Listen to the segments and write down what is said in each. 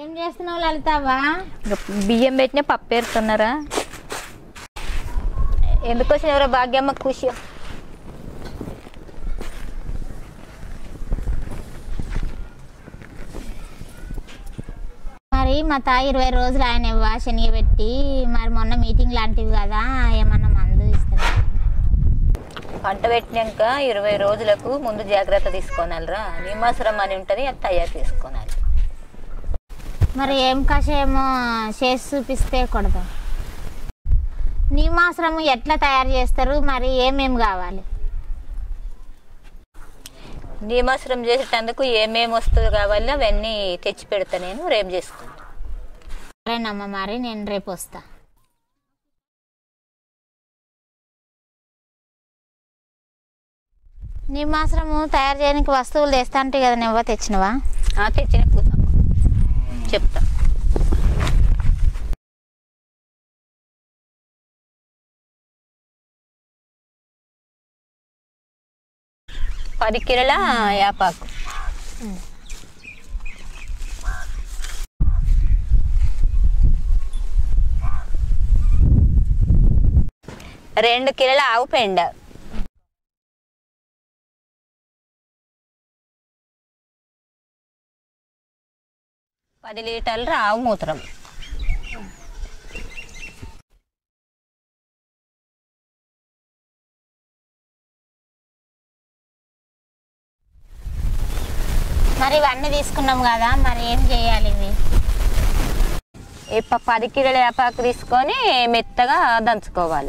ఏం చేస్తున్నావు లలితావా ఇంకా బియ్యం పెట్టిన పప్పు ఏరుతున్నారా ఎందుకు వచ్చిన ఎవరో భాగ్యమ్మ ఖుషి మరి మా తాయి ఇరవై రోజులు ఆయన ఇవ్వ శనగ పెట్టి మరి మొన్న మీటింగ్ లాంటివి కదా ఏమన్నా మందు ఇస్తాడు పంట పెట్టినాక ఇరవై రోజులకు ముందు జాగ్రత్త తీసుకోనాలిరా నిమాసరం అని ఉంటుంది అది తయారు చేసుకోనాలి మరి ఏం కషాయమో చేసి చూపిస్తే కొడదా నిమాశ్రమం ఎట్లా తయారు చేస్తారు మరి ఏమేమి కావాలి నిమాసరం చేసేటందుకు ఏమేమి వస్తువులు కావాలో అవన్నీ తెచ్చి పెడతా నేను రేపు చేసుకుంటా సరేనమ్మ మరి నేను రేపు వస్తా నిమాశ్రము తయారు చేయడానికి వస్తువులు తెస్తా అంటే కదా నువ్వు తెచ్చినవా ఆ, తెచ్చిన కూసమ్మ చెప్తా పది కిలోల యాపాకు రెండు కిలోల ఆవు పెండ పది లీటర్ల ఆవు మూత్రం మరి ఇవన్నీ తీసుకున్నాం కదా మరి ఏం చేయాలి ఇవి ఈ ప- పది కిలోల వేపాకు తీసుకొని మెత్తగా దంచుకోవాలి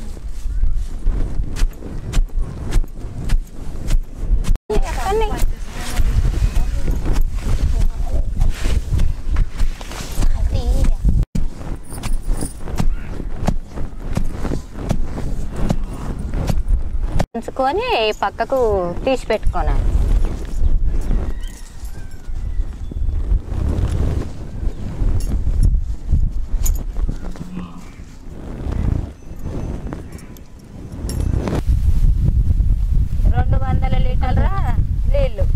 దంచుకొని పక్కకు తీసి పెట్టుకోవాలి రెండు వందల లీటర్ల నీళ్ళు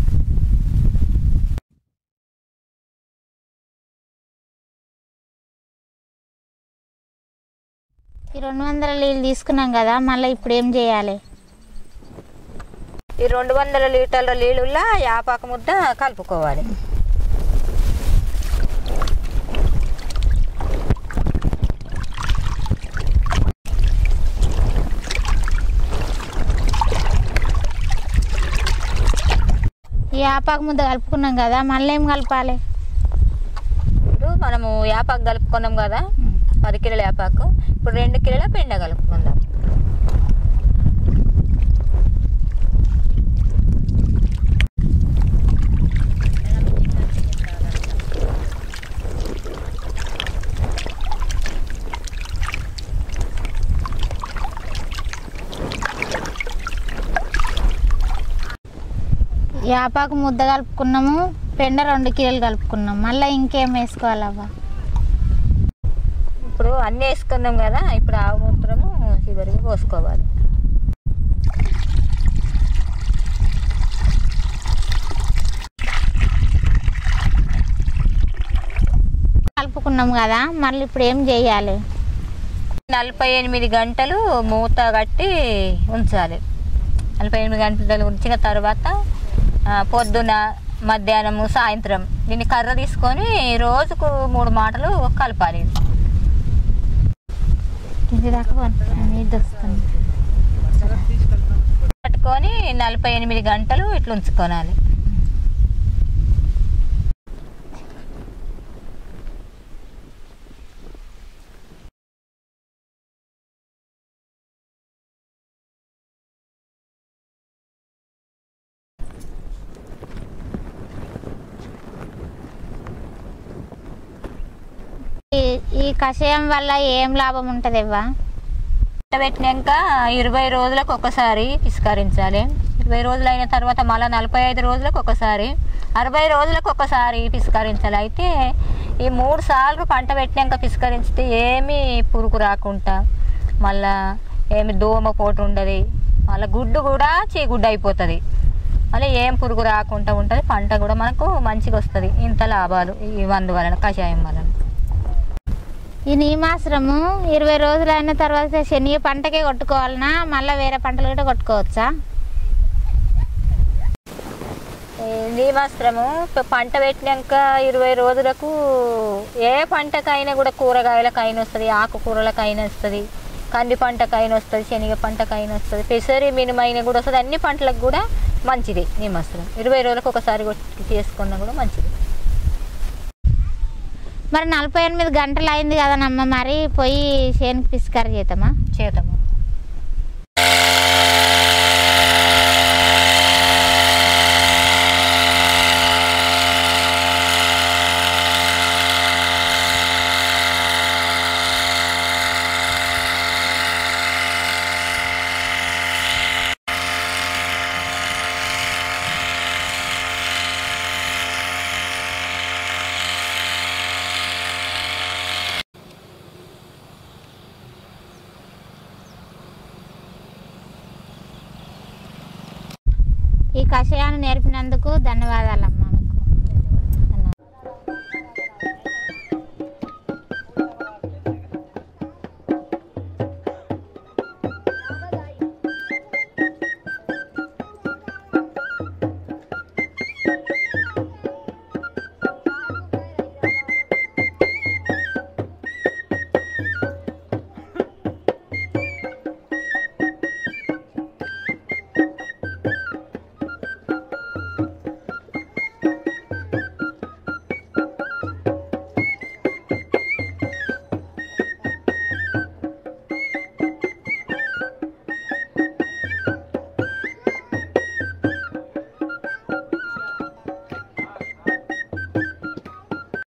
ఈ రెండు వందల నీళ్ళు తీసుకున్నాం కదా మళ్ళీ ఇప్పుడు ఏం చేయాలి ఈ రెండు వందల లీటర్ల నీళ్ళులా యాపాకు ముద్ద కలుపుకోవాలి ఈ ఆపాకు ముద్ద కలుపుకున్నాం కదా మళ్ళీ ఏం కలపాలి ఇప్పుడు మనము యాపాకు కలుపుకున్నాం కదా పది కిలోల యాపాకు ఇప్పుడు రెండు కిలోల పెండ కలుపుకుందాం ఈ ఆపాకు ముద్ద కలుపుకున్నాము పెండ రెండు కిలోలు కలుపుకున్నాం మళ్ళీ ఇంకేం వేసుకోవాలవ్వ ఇప్పుడు అన్నీ వేసుకున్నాం కదా ఇప్పుడు ఆవు మూత్రము చివరికి పోసుకోవాలి కలుపుకున్నాం కదా మళ్ళీ ఇప్పుడు ఏం చేయాలి నలభై ఎనిమిది గంటలు మూత కట్టి ఉంచాలి నలభై ఎనిమిది గంటలు ఉంచిన తర్వాత ఆ, పొద్దున మధ్యాహ్నము సాయంత్రం దీన్ని కర్ర తీసుకొని రోజుకు మూడు మాటలు కలపాలి ఇది దాకా పని- ఇది వస్తుంది పట్టుకొని నలభై ఎనిమిది గంటలు ఇట్లా ఉంచుకోవాలి ఈ- ఈ కషాయం వల్ల ఏం లాభం ఉంటుంది ఇవ్వ పెట్టినాక ఇరవై రోజులకు ఒకసారి పిస్కరించాలి ఇరవై రోజులు అయిన తర్వాత మళ్ళీ నలభై ఐదు రోజులకు ఒకసారి అరవై రోజులకు ఒకసారి పిస్కరించాలి అయితే ఈ మూడు సార్లు పంట పెట్టినాక పిస్కరించితే ఏమీ పురుగు రాకుండా మళ్ళా ఏమి దోమ పోటు ఉండదు మళ్ళీ గుడ్డు కూడా చీగుడ్డు అయిపోతుంది మళ్ళీ ఏం పురుగు రాకుండా ఉంటుంది పంట కూడా మనకు మంచిగా వస్తుంది ఇంత లాభాలు ఈ మందు వలన కషాయం వలన ఈ నీమాశ్రము ఇరవై రోజులు అయిన తర్వాత శనగ పంటకే కొట్టుకోవాలనా మళ్ళీ వేరే పంటలు కూడా కొట్టుకోవచ్చా ఈ నీమాస్త్రము ప- పంట పెట్టినాక ఇరవై రోజులకు ఏ పంటకైనా కూడా కూరగాయలకైనా వస్తుంది ఆకుకూరలకైనా వస్తుంది కంది పంటకైనా వస్తుంది శనగ పంటకైనా వస్తుంది పెసరి మినిమైన కూడా వస్తుంది అన్ని పంటలకు కూడా మంచిది నీమాస్త్రం ఇరవై రోజులకు ఒకసారి కొట్టి చేసుకున్నా కూడా మంచిది మరి నలభై ఎనిమిది గంటలు అయింది కదనమ్మ మరి పోయి చేనుకి పిస్కర్ చేద్దామా చేతము ఈ కషాయాన్ని నేర్పినందుకు ధన్యవాదాలమ్మ